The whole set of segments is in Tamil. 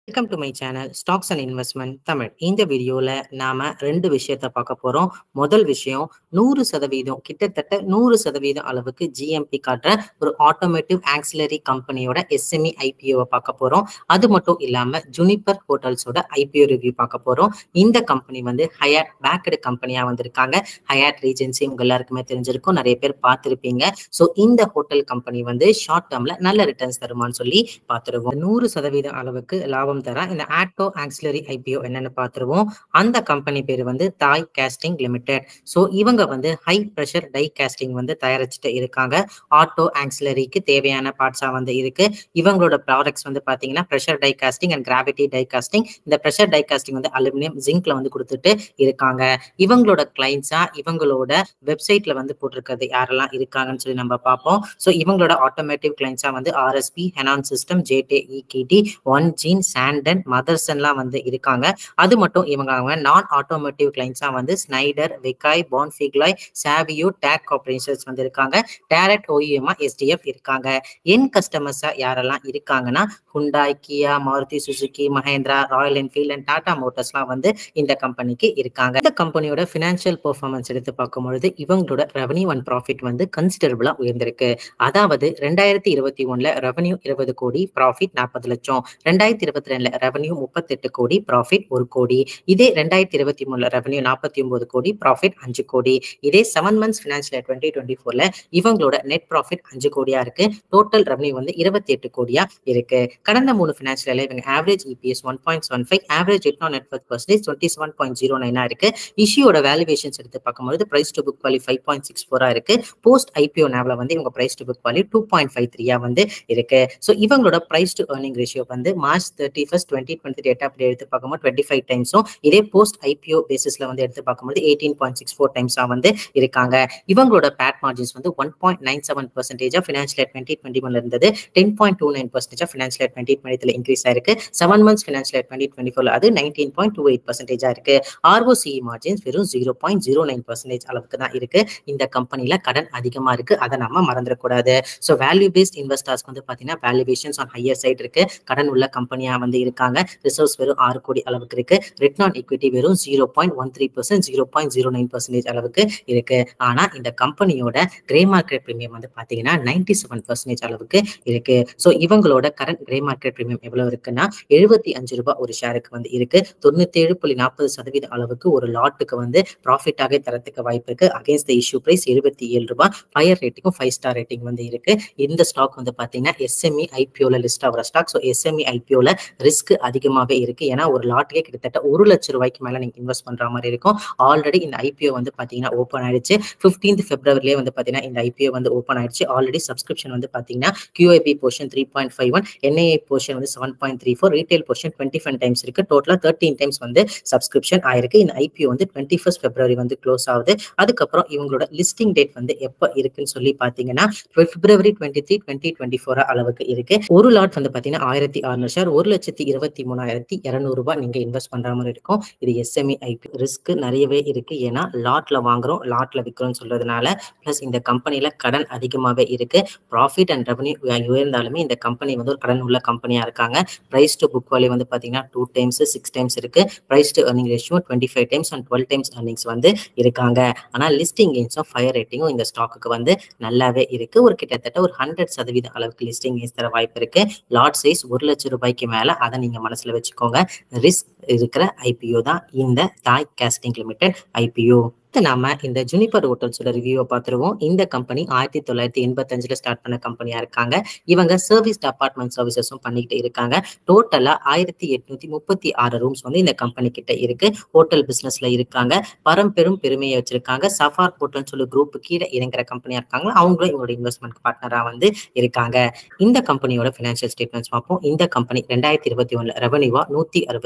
welcome to my channel stocks and investment Tamil இந்த வீடியோல நாம ரெண்டு விஷயத்த பார்க்க போறோம் முதல் விஷயம் நூறு சதவீதம் கிட்டத்தட்ட நூறு சதவீதம் அளவுக்கு ஜிஎம்பி காட்டுற ஒரு ஆட்டோமேட்டிவ் ஆக்சிலரி கம்பெனியோட எஸ்எம்இ ஐபிஓவை பார்க்க போறோம் அது மட்டும் இல்லாம ஜுனிப்பர் ஹோட்டல்ஸோட ஐபிஓ ரிவ்யூ பார்க்க போறோம் இந்த கம்பெனி வந்து ஹயாட் பேக்கடு கம்பெனியா வந்திருக்காங்க ஹயாட் ரீஜென்சி உங்க எல்லாருக்குமே தெரிஞ்சிருக்கும் நிறைய பேர் பார்த்திருப்பீங்க ஸோ இந்த ஹோட்டல் கம்பெனி வந்து ஷார்ட் டேர்ம்ல நல்ல ரிட்டர்ன்ஸ் தருமான்னு சொல்லி பார்த்துருவோம் நூறு சதவீதம் அளவுக்கு லாபம் தர இந்த ஆட்டோ ஆக்சிலரி ஐபிஓ என்னன்னு பார்த்துருவோம் அந்த கம்பெனி பேர் வந்து தாய் கேஸ்டிங் லிமிடெட் ஸோ இவங்க வந்து ஹை ப்ரெஷர் டை கேஸ்டிங் வந்து தயாரிச்சுட்டு இருக்காங்க ஆட்டோ ஆக்சிலரிக்கு தேவையான பார்ட்ஸா வந்து இருக்கு இவங்களோட ப்ராடக்ட்ஸ் வந்து பாத்தீங்கன்னா pressure die casting and gravity die casting இந்த ப்ரெஷர் டை காஸ்டிங் வந்து அலுமினியம் ஜிங்க்ல வந்து கொடுத்துட்டு இருக்காங்க இவங்களோட கிளைண்ட்ஸா இவங்களோட வெப்சைட்ல வந்து போட்டிருக்கிறது யாரெல்லாம் இருக்காங்கன்னு சொல்லி நம்ம பார்ப்போம் ஸோ இவங்களோட ஆட்டோமேட்டிவ் கிளைண்ட்ஸா வந்து ஆர்எஸ்பி ஹெனான் சிஸ்டம் ஜேடே இகிடி ஒன் ஜீன் சாண்டன் மதர்சன்லாம் வந்து இருக்காங்க அது மட்டும் இவங்க அவங்க நான் ஆட்டோமேட்டிவ் கிளைண்ட்ஸா வந்து ஸ்னைடர் விகாய் பான்ஃபிக்லாய் சாவியோ டேக் கார்பரேஷன்ஸ் வந்து இருக்காங்க டேரக்ட் ஓஇஎம்ஆ எஸ்டிஎஃப் இருக்காங்க என் கஸ்டமர்ஸா யாரெல்லாம் இருக்காங்கன்னா Hyundai Kia Maruti Suzuki Mahindra Royal Enfield and Tata மோட்டர்ஸ்லாம் வந்து இந்த கம்பெனிக்கு இருக்காங்க இந்த கம்பெனியோட ஃபினான்ஷியல் பெர்ஃபார்மன்ஸ் எடுத்து பார்க்கும் பொழுது இவங்களோட ரெவன்யூ அண்ட் ப்ராஃபிட் வந்து கன்சிடரபிளா உயர்ந்திருக்கு அதாவது ரெண்டாயிரத்தி இருபத்தி ஒண்ணுல ரெவன்யூ இருபது கோடி ப்ராஃபிட் நாற்பது லட்சம் ரெண்டாயிரத்தி இருபத்தி ரெண்டுல ரெவன்யூ முப்பத்தெட்டு கோடி ப்ராஃபிட் ஒரு கோடி இதே ரெண்டாயிரத்தி இருபத்தி மூணுல ரெவன்யூ நாற்பத்தி ஒன்பது கோடி ப்ராஃபிட் அஞ்சு கோடி இதே seven months financial twenty twenty ஃபோர்ல இவங்களோட நெட் ப்ராஃபிட் அஞ்சு கோடியா இருக்கு டோட்டல் ரெவன்யூ வந்து இருபத்தி எட்டு கோடியா இருக்கு கடந்த மூணு ஃபினான்ஷியல் இவங்க average EPS one point seven five average return net worth percentage twenty seven point zero நைனா இருக்கு இஷ்யூட வேல்யூவேஷன்ஸ் எடுத்து பார்க்கும்போது price to book value five point six ஃபோரா இருக்கு போஸ்ட் ஐபிஓ நேவ்ல வந்து இவங்க price to book value two point five த்ரீயா வந்து இருக்கு ஸோ இவங்களோட பிரைஸ் டு ஏர்னிங் ரேஷியோ வந்து March thirty first twenty twenty data அப்படி எடுத்து பார்க்கும்போது டுவெண்ட்டி ஃபைவ் டைம்ஸும் இதே போஸ்ட் ஐபிஓ பேசிஸ்ல வந்து எடுத்து பார்க்கும்போது எயிட்டீன் பாயிண்ட் சிக்ஸ் ஃபோர் டைம்ஸா வந்து இருக்காங்க இவங்களோட பேட் மார்ஜின்ஸ் வந்து ஒன் பாயிண்ட் நைன் செவன் பர்சன்டேஜா ஃபினான்ஷியல் டுவெண்ட்டி டுவெண்ட்டி ஒன்ல இருந்தது டென் பாயிண்ட் டூ நைன் பர்சன்டேஜா ஃபினான்ஷியல் டுவெண்ட்டி டுவெண்ட்டி இன்க்ரீஸ் ஆயிருக்கு seven months financial twenty twenty ஃபோர்ல அது நைன்டீன் பாயிண்ட் டூ எயிட் பர்சன்டேஜா இருக்கு ஆர்ஓசி மார்ஜின்ஸ் வெறும் zero point zero nine percentage அளவுக்கு தான் இருக்கு இந்த கம்பெனில கடன் அதிகமா இருக்கு அதை நம்ம மறந்துடக்கூடாது ஸோ வேல்யூ பேஸ்ட் இன்வெஸ்டர்ஸ்க்கு வந்து பாத்தீங்கன்னா வேல்யூவேஷன்ஸ் ஆன் ஹையர் சைட் இருக்கு கடன் உள்ள கம்பெனியா வந்து இருக்காங்க ரிசர்வ்ஸ் வெறும் ஆறு கோடி அளவுக்கு இருக்கு ரிட்டர்ன் ஆன் ஈக்விட்டி வெறும் zero point one three percent zero point zero nine percentage அளவுக்கு இருக்கு ஆனா இந்த கம்பெனியோட கிரே மார்க்கெட் ப்ரீமியம் வந்து பாத்தீங்கன்னா நைன்டி செவன் பர்சன்டேஜ் அளவுக்கு இருக்கு ஸோ இவங்களோட கரண்ட் கிரே மார்க்கெட் ப்ரீமியம் எவ்வளவு இருக்குன்னா எழுபத்தி அஞ்சு ரூபாய் ஒரு ஷேருக்கு வந்து இருக்கு தொண்ணூத்தி ஏழு புள்ளி நாற்பது சதவீத அளவுக்கு ஒரு லாட்டுக்கு வந்து ப்ராஃபிட்டாக தரத்துக்கு வாய்ப்பு இருக்கு அகேன்ஸ்ட் த இஷ்யூ பிரைஸ் எழுபத்தி ஏழு ரூபாய் ஃபயர் ரேட்டிங்கும் ஃபைவ் ஸ்டார் ரேட்டிங் வந்து இருக்கு இந்த ஸ்டாக் வந்து பாத்தீங்கன்னா எஸ்எம்இ ஐபிஓல லிஸ்ட் ஆகிற ஸ்டாக் ஸோ எஸ்எம்இ ஐபிஓல ரிஸ்க் அதிகமாகவே இருக்கு ஏன்னா ஒரு லாட்டுக்கே கிட்டத்தட்ட ஒரு லட்சம் ரூபாய்க்கு மேல நீங்க இன்வெஸ்ட் பண்ற மாதிரி இருக்கும் ஆல்ரெடி இந்த ஐபிஓ வந்து பாத்தீங்கன்னா ஓப்பன் ஆயிடுச்சு பிப்டீன்த் பிப்ரவரிலேயே வந்து பாத்தீங்கன்னா இந்த ஐபிஓ வந்து ஓப்பன் ஆயிடுச்சு ஆல்ரெடி சப்ஸ்கிரிப்ஷன் வந்து பாத்தீங்கன்னா QIB portion three point five one NIA portion வந்து seven point three four retail portion twenty five times இருக்கு டோட்டலா தேர்ட்டீன் டைம்ஸ் வந்து சப்ஸ்கிரிப்ஷன் ஆயிருக்கு இந்த ஐபிஓ வந்து டுவெண்ட்டி ஃபர்ஸ்ட் பிப்ரவரி வந்து க்ளோஸ் ஆகுது அதுக்கப்புறம் இவங்களோட லிஸ்டிங் டேட் வந்து எப்போ இருக்குன்னு சொல்லி பாத்தீங்கன்னா February twenty three twenty twenty four அளவுக்கு இருக்கு ஒரு லாட் வந்து பாத்தீங்கன்னா ஆயிரத்தி அறுநூறு ஷேர் ஒரு லட்சத்தி இருபத்தி மூணாயிரத்தி இருநூறு ரூபாய் நீங்க இன்வெஸ்ட் பண்ற மாதிரி இருக்கும் இது எஸ்எம்இ ஐபி ரிஸ்க் நிறையவே இருக்கு ஏன்னா லாட்ல வாங்குறோம் லாட்ல விற்கிறோம் சொல்றதுனால பிளஸ் இந்த கம்பெனில கடன் அதிகமாவே இருக்கு ப்ராஃபிட் அண்ட் ரெவன்யூ உயர்ந்தாலுமே இந்த கம்பெனி வந்து ஒரு கடன் உள்ள கம்பெனியா இருக்காங்க பிரைஸ் டு புக் வேல்யூ வந்து பாத்தீங்கன்னா டூ டைம்ஸ் சிக்ஸ் டைம்ஸ் இருக்கு price to earning ratio twenty five times and twelve times earnings வந்து இருக்காங்க ஆனா லிஸ்டிங் கெயின்ஸும் ஃபயர் ரேட்டிங்கும் இந்த ஸ்டாக்குக்கு வந்து நல்லாவே இருக்கு ஒரு கிட்டத்தட்ட ஒரு ஹண்ட்ரட் சதவீத அளவுக்கு லிஸ்டிங் கெயின்ஸ் தர வாய்ப்பு இருக்கு லாட் சைஸ் ஒரு லட்சம் ரூபாய்க்கு மேல அதை நீங்க மனசுல வச்சுக்கோங்க ரிஸ்க் இருக்கிற ஐபிஓ தான் இந்த தாய் கேஸ்டிங் லிமிடெட் ஐபிஓ நாம இந்த ஜுனிப்பர் ஹோட்டல்ஸோட ரிவ்யூவை பார்த்துருவோம் இந்த கம்பெனி ஆயிரத்தி தொள்ளாயிரத்தி எண்பத்தஞ்சுல ஸ்டார்ட் பண்ண கம்பெனியா இருக்காங்க இவங்க சர்வீஸ் அபார்ட்மெண்ட் சர்வீசஸும் பண்ணிக்கிட்டு இருக்காங்க டோட்டலா ஆயிரத்தி எட்நூத்தி முப்பத்தி ஆறு ரூம்ஸ் வந்து இந்த கம்பெனி கிட்ட இருக்கு ஹோட்டல் பிசினஸ்ல இருக்காங்க பரம்பெரும் பெருமையை வச்சிருக்காங்க சஃபார் ஹோட்டல் சொல்லி குரூப் கீழே இறங்குற கம்பெனியா இருக்காங்க அவங்களும் இவங்களோட இன்வெஸ்ட்மெண்ட் பார்ட்னரா வந்து இருக்காங்க இந்த கம்பெனியோட பினான்சியல் ஸ்டேட்மெண்ட்ஸ் பார்ப்போம் இந்த கம்பெனி ரெண்டாயிரத்தி இருபத்தி ஒண்ணுல ரெவன்யூவா நூத்தி அறுபத்தி ஆறு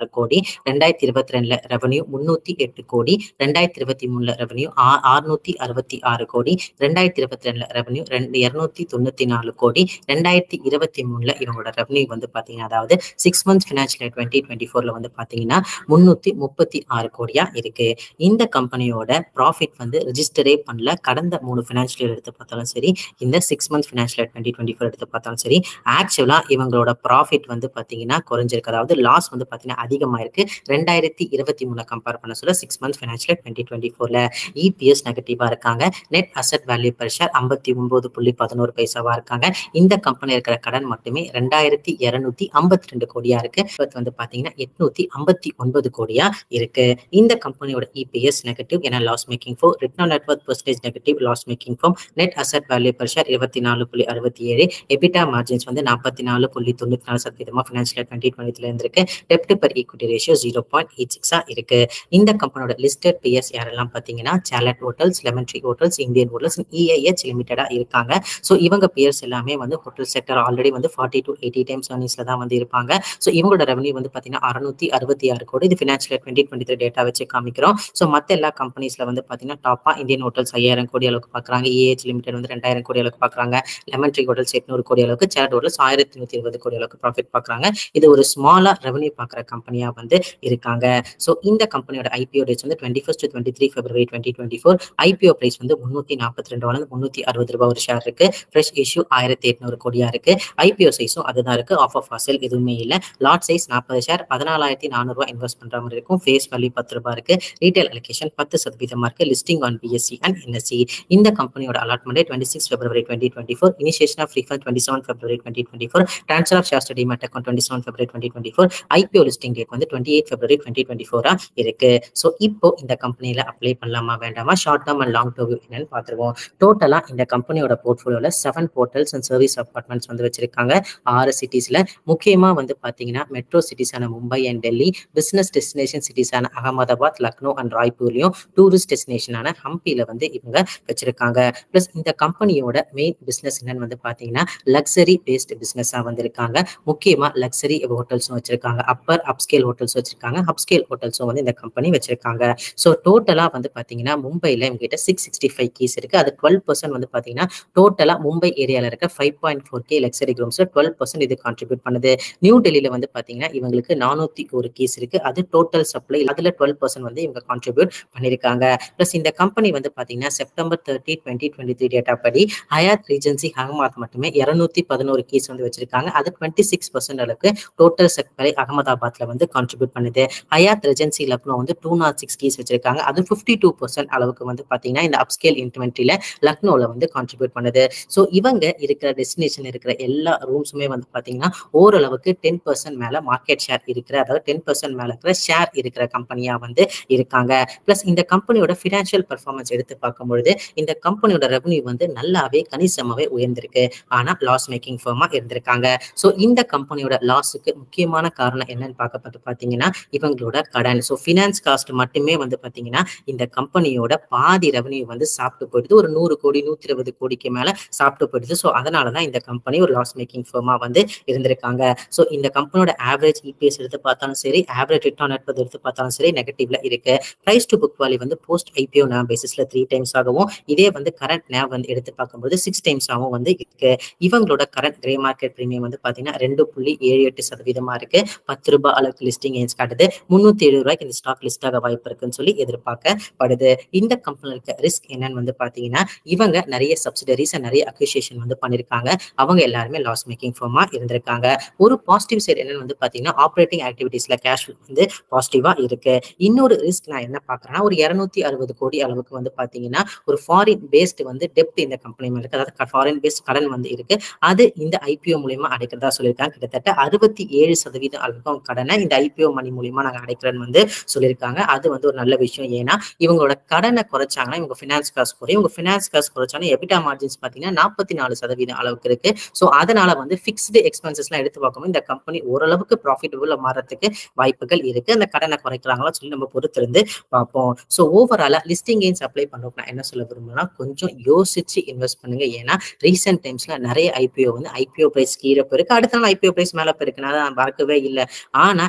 கோடி ரெண்டாயிரத்தி இருபத்தி ரெண்டுல ரெவன்யூ முன்னூத்தி எட்டு கோடி ரெண்டாயிரத்தி இருபத்தி மூணுல ரெவன்யூ அறுநூத்தி அறுபத்தி ஆறு கோடி ரெண்டாயிரத்தி இருபத்தி ரெண்டுல ரெவன்யூ ரெண்டு இருநூத்தி தொண்ணூத்தி நாலு கோடி ரெண்டாயிரத்தி இருபத்தி மூணுல இவங்களோட ரெவன்யூ வந்து பாத்தீங்கன்னா அதாவது six months financial year twenty twenty ஃபோர்ல வந்து பாத்தீங்கன்னா முன்னூத்தி முப்பத்தி ஆறு கோடியா இருக்கு இந்த கம்பெனியோட ப்ராஃபிட் வந்து ரிஜிஸ்டரே பண்ணல கடந்த மூணு ஃபினான்ஷியல் இயர் எடுத்து பார்த்தாலும் சரி இந்த six months financial year twenty twenty four எடுத்து பார்த்தாலும் சரி ஆக்சுவலா இவங்களோட ப்ராஃபிட் வந்து பாத்தீங்கன்னா குறைஞ்சிருக்கு அதாவது லாஸ் வந்து பாத்தீங்கன்னா அதிகமா இருக்கு ரெண்டாயிரத்தி இருபத்தி மூணு கம்பேர் பண்ண சொல்ல six months financial twenty twenty ஃபோர்ல இபிஎஸ் நெகட்டிவா இருக்காங்க net asset value per share ஐம்பத்தி ஒன்பது புள்ளி பதினோரு பைசாவா இருக்காங்க இந்த கம்பெனி இருக்கிற கடன் மட்டுமே ரெண்டாயிரத்தி இருநூத்தி ஐம்பத்தி ரெண்டு கோடியா இருக்கு இப்போ வந்து பாத்தீங்கன்னா எட்நூத்தி ஐம்பத்தி ஒன்பது கோடியா இருக்கு இந்த கம்பெனியோட இபிஎஸ் நெகட்டிவ் ஏன்னா loss making for return net worth percentage negative loss making from net asset value per share இருபத்தி நாலு புள்ளி அறுபத்தி ஏழு எபிட்டா மார்ஜின்ஸ் வந்து நாற்பத்தி நாலு புள்ளி தொண்ணூத்தி நாலு சதவீதமா ஃபினான்ஷியல் டுவெண்ட்டி டுவெண்ட்டில இருந்திருக்கு டெப்ட் per equity ratio zero point eight சிக்ஸா இருக்கு இந்த கம்பெனியோட லிஸ்டட் பிஎஸ் யாரெல்லாம் பார்த்தீங்கன்னா Chalet Hotels Lemon Tree Hotels Indian Hotels EIH லிமிடெடா இருக்காங்க ஸோ இவங்க பியர்ஸ் எல்லாமே வந்து ஹோட்டல் செக்டர் ஆல்ரெடி வந்து ஃபார்ட்டி டு எயிட்டி டைம்ஸ் ஏர்னிங்ஸ்ல தான் வந்து இருப்பாங்க ஸோ இவங்களோட ரெவன்யூ வந்து பார்த்தீங்கன்னா அறுநூத்தி அறுபத்தி ஆறு கோடி இது financial twenty twenty three data வச்சு காமிக்கிறோம் ஸோ மற்ற எல்லா கம்பெனிஸ்ல வந்து பார்த்தீங்கன்னா டாப்பா இந்தியன் ஹோட்டல்ஸ் ஐயாயிரம் கோடி அளவுக்கு பார்க்குறாங்க இஏஹெச் லிமிடெட் வந்து ரெண்டாயிரம் கோடி அளவுக்கு பார்க்குறாங்க லெமன் ட்ரீ ஹோட்டல்ஸ் எட்நூறு கோடி அளவுக்கு சேலட் ஹோட்டல்ஸ் ஆயிரத்தி நூத்தி இருபது கோடி அளவுக்கு ப்ராஃபிட் பார்க்குறாங்க இது ஒரு ஸ்மாலா ரெவன்யூ பார்க்குற கம்பெனியா வந்து இருக்காங்க ஸோ இந்த கம்பெனியோட ஐபிஓ டேட்ஸ் வந்து twenty first twenty three February twenty twenty four IPO price வந்து முன்னூத்தி நாற்பத்தி ரெண்டு ரூபாய் முன்னூத்தி அறுபது ரூபாய் ஒரு ஷேர் இருக்கு ஃப்ரெஷ் இஷ்யூ ஆயிரத்தி எட்நூறு கோடியா இருக்கு ஐபிஓ சைஸும் அதுதான் இருக்கு ஆஃப் ஆஃப் அசல் எதுவுமே இல்லை லாட் சைஸ் நாற்பது ஷேர் பதினாலாயிரத்தி நானூறுபா இன்வெஸ்ட் பண்ற மாதிரி இருக்கும் ஃபேஸ் வேல்யூ பத்து ரூபாய் இருக்கு ரீட்டைல் அலோகேஷன் பத்து சதவீதமா இருக்கு listing on BSE and NSE இந்த கம்பெனியோட allotment twenty six February twenty twenty four initiation of refund twenty seven February twenty twenty four transfer of share study mat account twenty seven February twenty twenty four IPO listing date வந்து twenty eight February twenty twenty ஃபோரா இருக்கு ஸோ இப்போ இந்த கம்பெனியில அப்ளை பண்ணலாமா வேண்டாமா short term and long term என்னன்னு பார்த்துருவோம் டோட்டலா இந்த கம்பெனியோட போர்ட்ஃபோலியோல seven portals and service apartments வந்து வச்சிருக்காங்க ஆறு சிட்டிஸ்ல முக்கியமா வந்து பாத்தீங்கன்னா மெட்ரோ சிட்டிஸான Mumbai and Delhi business destination சிட்டிஸான அகமதாபாத் லக்னோ அண்ட் ராய்ப்பூர்லயும் டூரிஸ்ட் டெஸ்டினேஷனான ஹம்பியில வந்து இவங்க வச்சிருக்காங்க பிளஸ் இந்த கம்பெனியோட மெயின் பிசினஸ் என்னன்னு வந்து பாத்தீங்கன்னா லக்ஸரி பேஸ்ட் பிசினஸா வந்திருக்காங்க முக்கியமா லக்ஸரி ஹோட்டல்ஸும் வச்சிருக்காங்க அப்பர் அப்ஸ்கேல் ஹோட்டல்ஸ் வச்சிருக்காங்க அப்ஸ்கேல் ஹோட்டல்ஸும் வந்து இந்த கம்பெனி வச்சிருக்காங்க ஸோ டோட்டலா வந்து பாத்தீங்கன்னா மும்பைல இவங்க கிட்ட சிக்ஸ் சிக்ஸ்டி ஃபைவ் கீஸ் இருக்கு அது டுவெல் பர்சன்ட் வந்து பாத்தீங்கன்னா டோட்டலா மும்பை ஏரியால இருக்க five point four K luxury rooms twelve percent இது கான்ட்ரிபியூட் பண்ணுது நியூ டெல்லியில வந்து பாத்தீங்கன்னா இவங்களுக்கு நானூத்தி ஒரு கீஸ் இருக்கு அது டோட்டல் சப்ளை அதுல டுவெல் பர்சன்ட் வந்து இவங்க கான்ட்ரிபியூட் பண்ணிருக்காங்க பிளஸ் இந்த கம்பெனி வந்து பாத்தீங்கன்னா September thirty twenty twenty three data படி ஹயாத் ரீஜென்சி அகமதாபாத் மட்டுமே இருநூத்தி பதினோரு கீஸ் வந்து வச்சிருக்காங்க அது டுவெண்ட்டி சிக்ஸ் பர்சன்ட் அளவுக்கு டோட்டல் சப்ளை அகமதாபாத்ல வந்து கான்ட்ரிபியூட் பண்ணுது ஹயாத் ரெஜென்சி லக்னோ வந்து டூ நாட் சிக்ஸ் கீஸ் வச்சிருக்காங்க அது ஃபிஃப்டி டூ பர்சன்ட் அளவுக்கு வந்து பாத்தீங்கன்னா இந்த அப்ஸ்கேல் இன்வென்ட்ரியில லக்னோல வந்து கான்ட்ரிபியூட் பண்ணுது ஸோ இவங்க இருக்கிற டெஸ்டினேஷன் இருக்கிற எல்லா ரூம்ஸுமே வந்து பாத்தீங்கன்னா ஓரளவுக்கு டென் பர்சன்ட் மேல மார்க்கெட் ஷேர் இருக்கிற அதாவது டென் பர்சன்ட் மேல இருக்கிற ஷேர் இருக்கிற கம்பெனியா வந்து இருக்காங்க பிளஸ் இந்த கம்பெனியோட ஃபினான்ஷியல் பர்ஃபார்மன்ஸ் எடுத்து பார்க்கும்பொழுது இந்த கம்பெனியோட ரெவன்யூ வந்து நல்லாவே கணிசமாவே உயர்ந்திருக்கு ஆனா லாஸ் மேக்கிங் ஃபர்மா இருந்திருக்காங்க ஸோ இந்த கம்பெனியோட லாஸுக்கு முக்கியமான காரணம் என்னன்னு பார்க்கப்பட்டு பார்த்தீங்கன்னா இவங்களோட கடன் ஸோ ஃபினான்ஸ் காஸ்ட் மட்டுமே வந்து பார்த்தீங்கன்னா இந்த கம்பெனியோட பாதி ரெவன்யூ வந்து சாப்பிட்டு போயிடுது ஒரு நூறு கோடி நூத்தி இருபது கோடிக்கு மேல சாப்பிட்டு போயிடுது ஸோ அதனால தான் இந்த கம்பெனி ஒரு லாஸ் மேக்கிங் ஃபர்மா வந்து இருந்திருக்காங்க ஸோ இந்த கம்பெனியோட ஆவரேஜ் இபிஎஸ் எடுத்து பார்த்தாலும் சரி ஆவரேஜ் ரிட்டர்ன் எடுப்பது எடுத்து பார்த்தாலும் சரி நெகட்டிவ்ல இருக்கு பிரைஸ் டு புக் வேல்யூ வந்து போஸ்ட் ஐபிஓ நேம் பேசிஸ்ல த்ரீ டைம்ஸ் ஆகவும் இதே வந்து கரண்ட் நேம் வந்து எடுத்து பார்க்கும்போது சிக்ஸ் டைம்ஸ் ஆகவும் வந்து இருக்கு இவங்களோட கரண்ட் கிரே மார்க்கெட் பிரீமியம் வந்து பாத்தீங்கன்னா ரெண்டு புள்ளி ஏழு எட்டு சதவீதமா இருக்கு பத்து ரூபாய் அளவுக்கு லிஸ்டிங் ஏன்ஸ் காட்டுது முன்னூத்தி எழுபது ரூபாய்க்கு இந்த ஸ்டாக் லிஸ்ட் ஆக வாய்ப்பு இருக்குன்னு சொல்லி எதிர்பார்க்கப்படுது இந்த கம்பெனில இருக்க ரிஸ்க் என்னன்னு வந்து பாத்தீங்கன்னா இவங்க நிறைய சப்சிடரிஸ் நிறைய அக்யூசியேஷன் வந்து பண்ணிருக்காங்க அவங்க எல்லாருமே லாஸ் மேக்கிங் ஃபார்மா இருந்திருக்காங்க ஒரு பாசிட்டிவ் சைடு என்னன்னு வந்து பாத்தீங்கன்னா ஆப்ரேட்டிங் ஆக்டிவிட்டீஸ்ல கேஷ் வந்து பாசிட்டிவா இருக்கு இன்னொரு ரிஸ்க் நான் என்ன பாக்குறேன்னா ஒரு இருநூத்தி அறுபது கோடி அளவுக்கு வந்து பாத்தீங்கன்னா ஒரு ஃபாரின் பேஸ்ட் வந்து டெப்ட் இந்த கம்பெனி மேல இருக்கு அதாவது ஃபாரின் பேஸ்ட் கடன் வந்து இருக்கு அது இந்த ஐபிஓ மூலியமா அடைக்கிறதா சொல்லியிருக்காங்க கிட்டத்தட்ட அறுபத்தி ஏழு சதவீதம் அளவுக்கு கடனை இந்த ஐபிஓ மணி மூலியமா நாங்க அடைக்கிறேன்னு வந்து சொல்லியிருக்காங்க அது வந்து ஒரு நல்ல விஷயம் ஏன்னா இவங்களோட கடனை குறைச்சாங்கன்னா இவங்க ஃபினான்ஸ் காசு குறையும் இவங்க ஃபினான்ஸ் காசு குறைச்சாங்கன்னா எபிட்டா மார்ஜின்ஸ் பாத்தீங்கன்னா நாற்பத்தி நாலு சதவீதம் அளவுக்கு இருக்கு ஸோ அதனால வந்து ஃபிக்ஸ்டு எக்ஸ்பென்சஸ் எல்லாம் எடுத்து பார்க்கும்போது இந்த கம்பெனி ஓரளவுக்கு ப்ராஃபிட்டபுள் மாறதுக்கு வாய்ப்புகள் இருக்கு அந்த கடனை குறைக்கிறாங்களா சொல்லி நம்ம பொறுத்திருந்து பார்ப்போம் ஸோ ஓவராலா லிஸ்டிங் கெயின்ஸ் அப்ளை பண்றோம் நான் என்ன சொல்ல விரும்புறேன்னா கொஞ்சம் யோசிச்சு இன்வெஸ்ட் பண்ணுங்க ஏன்னா ரீசெண்ட் டைம்ஸ்ல நிறைய ஐபிஓ வந்து ஐபிஓ பிரைஸ் கீழே போயிருக்கு அடுத்த நாள் ஐபிஓ பிரைஸ் மேல போயிருக்கு நான் மறக்கவே இல்லை ஆனா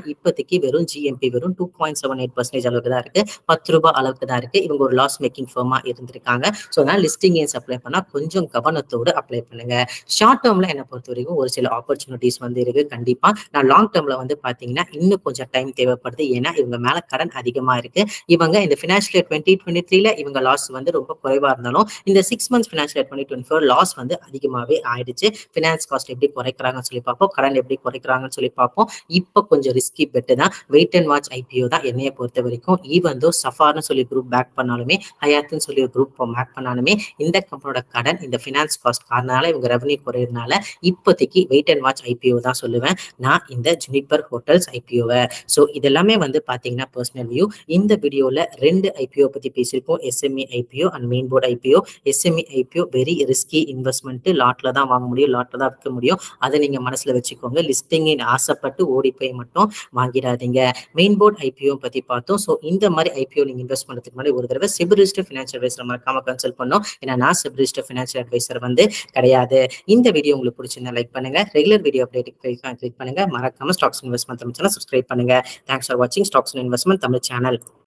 இப்போதைக்கு வெறும் ஜிஎம்பி வெறும் two point seven eight percentage அளவுக்கு தான் இருக்கு பத்து ரூபாய் அளவுக்கு தான் இருக்கு இவங்க ஒரு லாஸ் மேக்கிங் ஃபர்மா இருந்திருக்காங்க ஸோ அதனால லிஸ்டிங் ஏன்ஸ் அப்ளை பண்ணா கொஞ்சம் கவனத்தோடு அப்ளை பண்ணுங்க ஷார்ட் டேர்ம்ல என்ன பொறுத்த வரைக்கும் ஒரு சில ஆப்பர்ச்சுனிட்டிஸ் வந்து இருக்கு கண்டிப்பா நான் லாங் டேர்ம்ல வந்து பாத்தீங்கன்னா இன்னும் கொஞ்சம் டைம் தேவைப்படுது ஏன்னா இவங்க மேல கடன் அதிகமா இருக்கு இவங்க இந்த ஃபினான்ஷியல் இயர் டுவெண்ட்டி டுவெண்ட்டி த்ரீல இவங்க லாஸ் வந்து ரொம்ப குறைவா இருந்தாலும் இந்த six months financial twenty twenty four loss வந்து அதிகமாகவே ஆயிடுச்சு ஃபினான்ஸ் காஸ்ட் எப்படி குறைக்கிறாங்கன்னு சொல்லி பார்ப்போம் கடன் எப்படி குறைக்கிறாங்கன்னு சொல்லி பார்ப்போம் இப்போ கொஞ்சம் ரிஸ்கி பெட்டு தான் வெயிட் அண்ட் வாட்ச் ஐபிஓ தான் என்னைய பொறுத்த வரைக்கும் ஈவன் தோ சஃபார்னு சொல்லி குரூப் பேக் பண்ணாலுமே ஹயாத்துன்னு சொல்லி ஒரு குரூப் பேக் பண்ணாலுமே இந்த கம்பெனியோட கடன் இந்த ஃபினான்ஸ் காஸ்ட் காரணனால இவங்க ரெவன்யூ குறையிறதுனால இப்போதைக்கு வெயிட் அண்ட் வாட்ச் ஐபிஓ தான் சொல்லுவேன் நான் இந்த ஜுனிப்பர் ஹோட்டல்ஸ் ஐபிஓவை ஸோ இதெல்லாமே வந்து பார்த்தீங்கன்னா பர்சனல் வியூ இந்த வீடியோவில் ரெண்டு ஐபிஓ பற்றி பேசியிருக்கோம் SME IPO and main board IPO SME IPO very risky investment லாட்ல தான் வாங்க முடியும் லாட்ல தான் விற்க முடியும் அதை நீங்க மனசுல வச்சுக்கோங்க லிஸ்டிங்கின் ஆசைப்பட்டு ஓடி போய் மட்டும் வாங்கிடாதீங்க மெயின் போர்டு ஐபிஓ பத்தி பார்த்தோம் ஸோ இந்த மாதிரி ஐபிஓ நீங்க இன்வெஸ்ட் பண்ணுறதுக்கு முன்னாடி ஒரு தடவை சிபிரிஸ்ட் ஃபினான்ஷியல் அட்வைசர் மறக்காம கன்சல்ட் பண்ணோம் ஏன்னா நான் சிபிரிஸ்ட் ஃபினான்ஷியல் அட்வைசர் வந்து கிடையாது இந்த வீடியோ உங்களுக்கு பிடிச்சிருந்தா லைக் பண்ணுங்க ரெகுலர் வீடியோ அப்டேட் கிளிக் பண்ணுங்க மறக்காம stocks investment Tamil channel subscribe பண்ணுங்க தேங்க்ஸ் ஃபார் வாட்சிங் ஸ்டாக்ஸ் இன்வெஸ்ட்மெண்ட் தமிழ் சேனல்